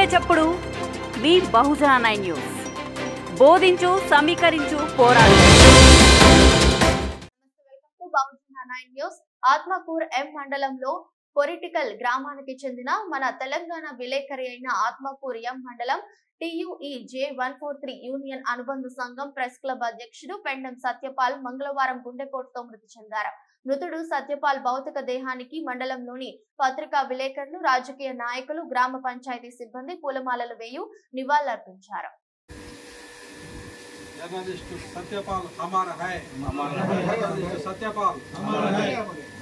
చప్పుడు మీ బహుజన nine news బోధించు సమీకరించు పోరాడు నమస్తే welcome to Bahujana nine news Atmakur M మండలంలో పొలిటికల్ గ్రామానికి చెందిన మన తెలంగాణ విలేకరి అయిన ఆత్మకూర్ ఎం మండలం TUE J one four three union అనుబంధ సంఘం ప్రెస్ క్లబ్ అధ్యక్షుడు పెండం సత్యపాల్ మంగళవారం గుండెపోటుతో మృతి చెందారు మృతుడు సత్యపాల్ భౌతిక దేహానికి మండలంలోని పత్రికా విలేకరులు రాజకీయ నాయకులు గ్రామ పంచాయతీ సిబ్బంది పూలమాలలు వేయు నివాళులర్పించారు जर्नलिस्ट सत्यपाल हमारा है जर्नलिस्ट सत्यपाल हमारा है